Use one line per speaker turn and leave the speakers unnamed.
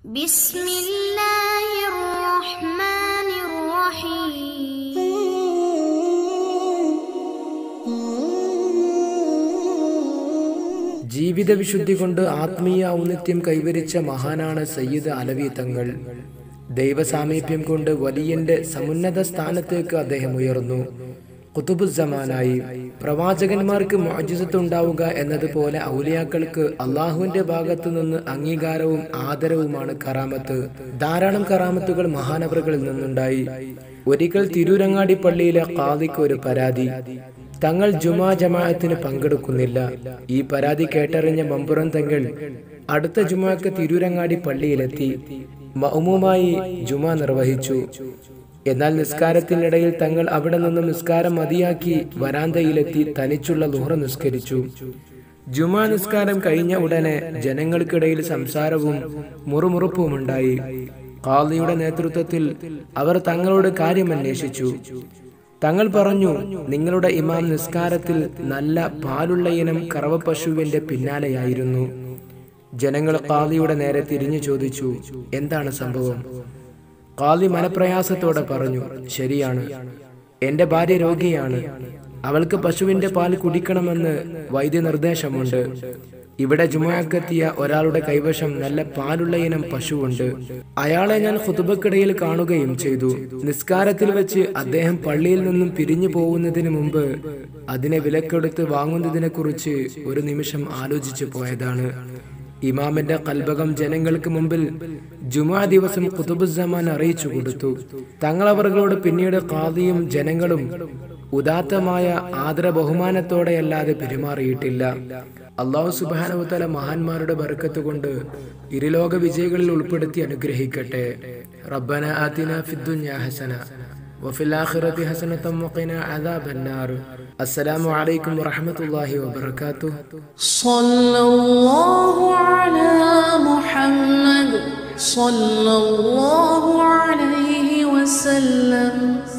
بسم الله الرحمن الرحيم
ജീവിത വിശുദ്ധി കൊണ്ട് ആത്മീയ ഔന്നിത്യം കൈവരിച്ച മഹാനാണ് സയ്യിദ് അലവി തങ്ങൾ ദൈവസാമീപ്യം കൊണ്ട് വലിയന്റെ സമുന്നത സ്ഥാനത്തേക്ക് അദ്ദേഹം ഉയർന്നു കുത്തുബുസമാനായി പ്രവാചകന്മാർക്ക് മോജിസത്തുണ്ടാവുക എന്നതുപോലെ ഔലിയാക്കൾക്ക് അള്ളാഹുവിന്റെ ഭാഗത്തു നിന്ന് അംഗീകാരവും ആദരവുമാണ് കറാമത്ത് ധാരാളം കറാമത്തുകൾ മഹാനവറുകളിൽ നിന്നുണ്ടായി ഒരിക്കൽ തിരൂരങ്ങാടി പള്ളിയിലെ കാദിക്ക് ഒരു പരാതി തങ്ങൾ ജുമാ ജമാഅത്തിന് പങ്കെടുക്കുന്നില്ല ഈ പരാതി കേട്ടറിഞ്ഞ മമ്പുറം തങ്ങൾ അടുത്ത ജുമാക്ക് തിരൂരങ്ങാടി പള്ളിയിലെത്തി മൗമുമായി ജുമാ നിർവഹിച്ചു എന്നാൽ നിസ്കാരത്തിനിടയിൽ തങ്ങൾ അവിടെ നിന്ന് നിസ്കാരം മതിയാക്കി വരാന്തയിലെത്തി തനിച്ചുള്ള ലുഹ്റ നിസ്കരിച്ചു ജുമാ നിസ്കാരം കഴിഞ്ഞ ഉടനെ ജനങ്ങൾക്കിടയിൽ സംസാരവും മുറുമുറുപ്പുമുണ്ടായി ഖാദിയുടെ നേതൃത്വത്തിൽ അവർ തങ്ങളോട് കാര്യം അന്വേഷിച്ചു തങ്ങൾ പറഞ്ഞു നിങ്ങളുടെ ഇമാം നിസ്കാരത്തിൽ നല്ല പാലുള്ള ഇനം കറവപ്പശുവിന്റെ പിന്നാലെയായിരുന്നു ജനങ്ങൾ കാളിയുടെ നേരെ തിരിഞ്ഞു ചോദിച്ചു എന്താണ് സംഭവം കാളി മനപ്രയാസത്തോടെ പറഞ്ഞു ശരിയാണ് എന്റെ ഭാര്യ രോഗിയാണ് അവൾക്ക് പശുവിന്റെ പാൽ കുടിക്കണമെന്ന് വൈദ്യനിർദ്ദേശമുണ്ട് ഇവിടെ ജുമാക്കെത്തിയ ഒരാളുടെ കൈവശം നല്ല പാലുള്ള ഇനം പശുവുണ്ട് അയാളെ ഞാൻ ഖുതുബക്കിടയിൽ കാണുകയും ചെയ്തു നിസ്കാരത്തിൽ വെച്ച് അദ്ദേഹം പള്ളിയിൽ നിന്നും പിരിഞ്ഞു പോകുന്നതിന് മുമ്പ് അതിനെ വിലക്കെടുത്ത് വാങ്ങുന്നതിനെ കുറിച്ച് ഒരു നിമിഷം ആലോചിച്ചു പോയതാണ് ഇമാമിന്റെ കൽബകം ജനങ്ങൾക്ക് മുമ്പിൽ ജുമാ ദിവസം കുതുബുസമാൻ അറിയിച്ചു കൊടുത്തു തങ്ങളവറുകളോട് പിന്നീട് കാദിയും ജനങ്ങളും ഉദാത്തമായ ആദര ബഹുമാനത്തോടെയല്ലാതെ പെരുമാറിയിട്ടില്ല അള്ളാഹു സുബാനവത്തല മഹാന്മാരുടെ ബർക്കത്ത് കൊണ്ട് ഇരുലോക വിജയികളിൽ ഉൾപ്പെടുത്തി അനുഗ്രഹിക്കട്ടെ റബ്ബന ആതിന ഫിദ്ദുന്യ ഹസന وفي الآخرة حسنة وقنا عذاب النار السلام عليكم ورحمة الله وبركاته
صلى الله على محمد صلى الله عليه وسلم